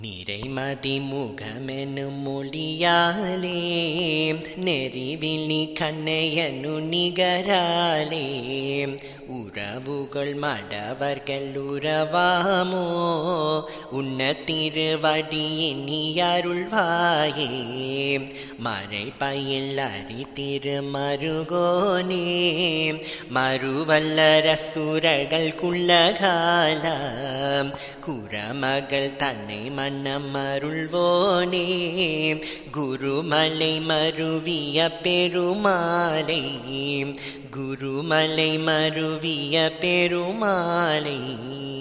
நிறைமதி முகமெனும் மொழியாலே நெறிவிழி கண்ணையனு நிகராலே உறவுகள் மடவர்கள் உறவாமோ உன்ன திருவடியின் நீ அருள்வாயே மறை பயில் அறி திருமருகோனே மறுவல்லர சுரர்கள் குள்ளகாலம் குரமகள் தன்னை மன்னம் அருள்வோனே குருமலை மருவிய பெருமாளை குருமலை மருவிய பெருமாளை